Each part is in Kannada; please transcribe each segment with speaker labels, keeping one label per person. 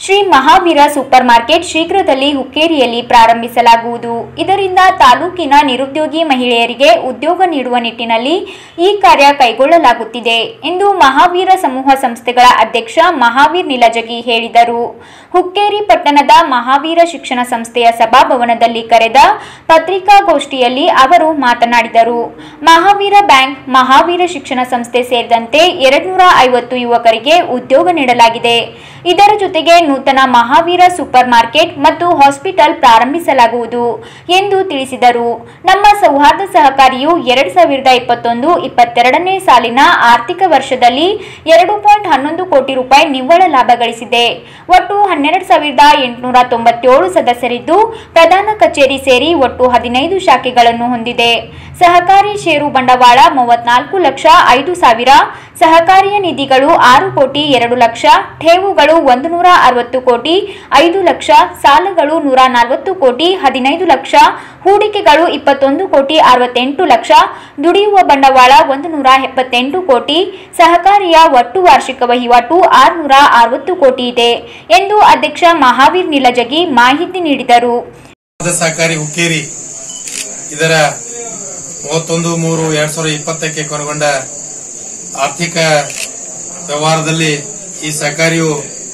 Speaker 1: ಶ್ರೀ ಮಹಾವೀರ ಸೂಪರ್ ಮಾರ್ಕೆಟ್ ಶೀಘ್ರದಲ್ಲಿ ಹುಕ್ಕೇರಿಯಲ್ಲಿ ಪ್ರಾರಂಭಿಸಲಾಗುವುದು ಇದರಿಂದ ತಾಲೂಕಿನ ನಿರುದ್ಯೋಗಿ ಮಹಿಳೆಯರಿಗೆ ಉದ್ಯೋಗ ನೀಡುವ ನಿಟ್ಟಿನಲ್ಲಿ ಈ ಕಾರ್ಯ ಕೈಗೊಳ್ಳಲಾಗುತ್ತಿದೆ ಎಂದು ಮಹಾವೀರ ಸಮೂಹ ಸಂಸ್ಥೆಗಳ ಅಧ್ಯಕ್ಷ ಮಹಾವೀರ್ ನಿಲಜಗಿ ಹೇಳಿದರು ಹುಕ್ಕೇರಿ ಪಟ್ಟಣದ ಮಹಾವೀರ ಶಿಕ್ಷಣ ಸಂಸ್ಥೆಯ ಸಭಾಭವನದಲ್ಲಿ ಕರೆದ ಪತ್ರಿಕಾಗೋಷ್ಠಿಯಲ್ಲಿ ಅವರು ಮಾತನಾಡಿದರು ಮಹಾವೀರ ಬ್ಯಾಂಕ್ ಮಹಾವೀರ ಶಿಕ್ಷಣ ಸಂಸ್ಥೆ ಸೇರಿದಂತೆ ಎರಡ್ನೂರ ಐವತ್ತು ಯುವಕರಿಗೆ ಉದ್ಯೋಗ ನೀಡಲಾಗಿದೆ ಇದರ ಜೊತೆಗೆ ನೂತನ ಮಹಾವೀರ ಸೂಪರ್ ಮಾರ್ಕೆಟ್ ಮತ್ತು ಹಾಸ್ಪಿಟಲ್ ಪ್ರಾರಂಭಿಸಲಾಗುವುದು ಎಂದು ತಿಳಿಸಿದರು ನಮ್ಮ ಸೌಹಾರ್ದ ಸಹಕಾರಿಯು ಎರಡ್ ಸಾವಿರದ ಇಪ್ಪತ್ತೊಂದು ಇಪ್ಪತ್ತೆರಡನೇ ಸಾಲಿನ ಆರ್ಥಿಕ ವರ್ಷದಲ್ಲಿ ಎರಡು ಪಾಯಿಂಟ್ ಹನ್ನೊಂದು ಕೋಟಿ ರೂಪಾಯಿ ನಿವ್ವಳ ಲಾಭ ಗಳಿಸಿದೆ ಒಟ್ಟು ಹನ್ನೆರಡು ಸಾವಿರದ ಎಂಟುನೂರ ತೊಂಬತ್ತೇಳು ಸದಸ್ಯರಿದ್ದು ಪ್ರಧಾನ ಕಚೇರಿ ಸೇರಿ ಒಟ್ಟು ಹದಿನೈದು ಶಾಖೆಗಳನ್ನು ಹೊಂದಿದೆ ಸಹಕಾರಿ ಷೇರು ಬಂಡವಾಳ ಮೂವತ್ನಾಲ್ಕು ಲಕ್ಷ ಐದು ಸಾವಿರ ಸಹಕಾರಿಯ ನಿಧಿಗಳು ಆರು ಕೋಟಿ ಎರಡು ಲಕ್ಷ ಠೇವುಗಳು ಒಂದು ನೂರ ಅರವತ್ತು ಕೋಟಿ ಐದು ಲಕ್ಷ ಸಾಲಗಳು ನೂರ ನಲವತ್ತು ಕೋಟಿ ಹದಿನೈದು ಲಕ್ಷ ಹೂಡಿಕೆಗಳು ಇಪ್ಪತ್ತೊಂದು ಕೋಟಿ ಅರವತ್ತೆಂಟು ಲಕ್ಷ ದುಡಿಯುವ ಬಂಡವಾಳ ಒಂದು ನೂರ ಎಪ್ಪತ್ತೆಂಟು ಕೋಟಿ ಸಹಕಾರಿಯ ಒಟ್ಟು ವಾರ್ಷಿಕ ವಹಿವಾಟು ಆರುನೂರ ಅರವತ್ತು ಕೋಟಿ ಇದೆ ಎಂದು ಅಧ್ಯಕ್ಷ ಮಹಾವೀರ್ ನಿಲಜಗಿ ಮಾಹಿತಿ ನೀಡಿದರು
Speaker 2: ಸೌಹಾರ್ದ ಸಹಕಾರಿ ಹುಕ್ಕೇರಿ ಇದರ ಮೂವತ್ತೊಂದು ಮೂರು ಎರಡ್ ಸಾವಿರದ ಇಪ್ಪತ್ತಕ್ಕೆ ಕೊನೆಗೊಂಡ ಆರ್ಥಿಕ ವ್ಯವಹಾರದಲ್ಲಿ ಈ ಸಹಕಾರಿಯು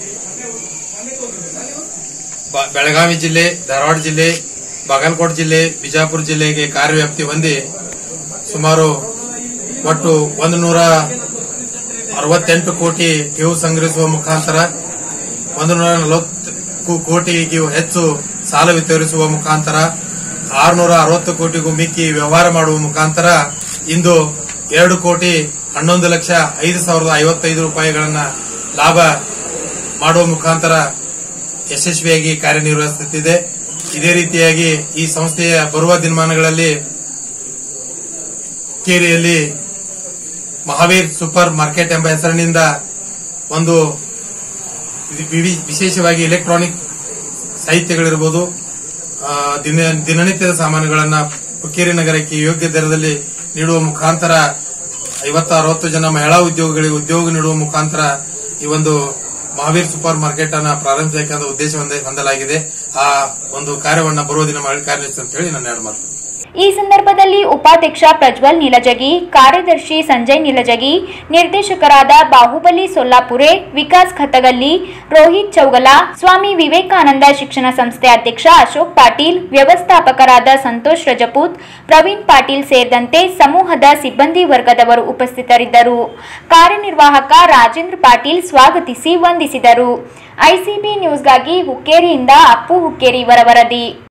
Speaker 2: ಬ- ಬೆಳಗಾವಿ ಜಿಲ್ಲೆ ಧಾರವಾಡ ಜಿಲ್ಲೆ ಬಾಗಲಕೋಟೆ ಜಿಲ್ಲೆ ಬಿಜಾಪುರ ಜಿಲ್ಲೆಗೆ ಕಾರ್ಯವ್ಯಾಪ್ತಿ ಹೊಂದಿ ಸುಮಾರು ಒಟ್ಟು ಒಂದು ನೂರ ಅರವತ್ತೆಂಟು ಕೋಟಿ ಠೇವು ಸಂಗ್ರಹಿಸುವ ಮುಖಾಂತರ ಒಂದು ನೂರ ನಲವತ್ತು ಕೋಟಿಗೂ ಹೆಚ್ಚು ಸಾಲ ವಿತರಿಸುವ ಮುಖಾಂತರ ಆರುನೂರ ಅರವತ್ತು ಕೋಟಿಗೂ ಮಿಕ್ಕಿ ವ್ಯವಹಾರ ಮಾಡುವ ಮುಖಾಂತರ ಇಂದು ಎರಡು ಕೋಟಿ ಹನ್ನೊಂದು ಲಕ್ಷ ಐದು ಸಾವಿರದ ಐವತ್ತೈದು ರೂಪಾಯಿಗಳನ್ನ ಲಾಭ ಮಾಡುವ ಮುಖಾಂತರ ಯಶಸ್ವಿಯಾಗಿ ಕಾರ್ಯನಿರ್ವಹಿಸುತ್ತಿದೆ ಇದೇ ರೀತಿಯಾಗಿ ಈ ಸಂಸ್ಥೆಯ ಬರುವ ದಿನಮಾನಗಳಲ್ಲಿ ಕೇರಿಯಲ್ಲಿ ಮಹಾವೀರ್ ಸೂಪರ್ ಮಾರ್ಕೆಟ್ ಎಂಬ ಹೆಸರಿನಿಂದ ಒಂದು ವಿವಿ- ವಿಶೇಷವಾಗಿ ಎಲೆಕ್ಟ್ರಾನಿಕ್ ಸಾಹಿತ್ಯಗಳಿರ್ಬೋದು ಆ, ದಿನ ದಿನನಿತ್ಯದ ಸಾಮಾನುಗಳನ್ನ ಹುಕ್ಕೇರಿ ನಗರಕ್ಕೆ ಯೋಗ್ಯ ದರದಲ್ಲಿ ನೀಡುವ ಮುಖಾಂತರ ಐವತ್ತು ಅರವತ್ತು ಜನ ಮಹಿಳಾ ಉದ್ಯೋಗಿಗಳಿಗೆ ಉದ್ಯೋಗ ನೀಡುವ ಮುಖಾಂತರ ಈ ಒಂದು ಮಹಾವೀರ್ ಸೂಪರ್ ಮಾರ್ಕೆಟ್ ಅನ್ನ ಪ್ರಾರಂಭಿಸಬೇಕೆಂಬ ಉದ್ದೇಶ ಹೊಂದ- ಹೊಂದಲಾಗಿದೆ ಆ ಒಂದು ಕಾರ್ಯವನ್ನ ಬರುವ ದಿನ ಮಾಡಿ ಕಾರ್ಯನಿರ್ವಹಿಸಿ ಅಂತ ಹೇಳಿ ನನ್ನ ಎರಡು ಮಾತು
Speaker 1: ಈ ಸಂದರ್ಭದಲ್ಲಿ ಉಪಾಧ್ಯಕ್ಷ ಪ್ರಜ್ವಲ್ ನಿಲಜಗಿ ಕಾರ್ಯದರ್ಶಿ ಸಂಜಯ್ ನಿಲಜಗಿ ನಿರ್ದೇಶಕರಾದ ಬಾಹುಬಲಿ ಸೊಲ್ಲಾಪುರೆ ವಿಕಾಸ್ ಖತಗಲ್ಲಿ ರೋಹಿತ್ ಚೌಗಲ ಸ್ವಾಮಿ ವಿವೇಕಾನಂದ ಶಿಕ್ಷಣ ಸಂಸ್ಥೆ ಅಧ್ಯಕ್ಷ ಅಶೋಕ್ ಪಾಟೀಲ್ ವ್ಯವಸ್ಥಾಪಕರಾದ ಸಂತೋಷ್ ರಜಪೂತ್ ಪ್ರವೀಣ್ ಪಾಟೀಲ್ ಸೇರಿದಂತೆ ಸಮೂಹದ ಸಿಬ್ಬಂದಿ ವರ್ಗದವರು ಉಪಸ್ಥಿತರಿದ್ದರು ಕಾರ್ಯನಿರ್ವಾಹಕ ರಾಜೇಂದ್ರ ಪಾಟೀಲ್ ಸ್ವಾಗತಿಸಿ ವಂದಿಸಿದರು ಐಸಿಬಿ ನ್ಯೂಸ್ಗಾಗಿ ಹುಕ್ಕೇರಿಯಿಂದ ಅಪ್ಪು ಹುಕ್ಕೇರಿ ವರ ವರದಿ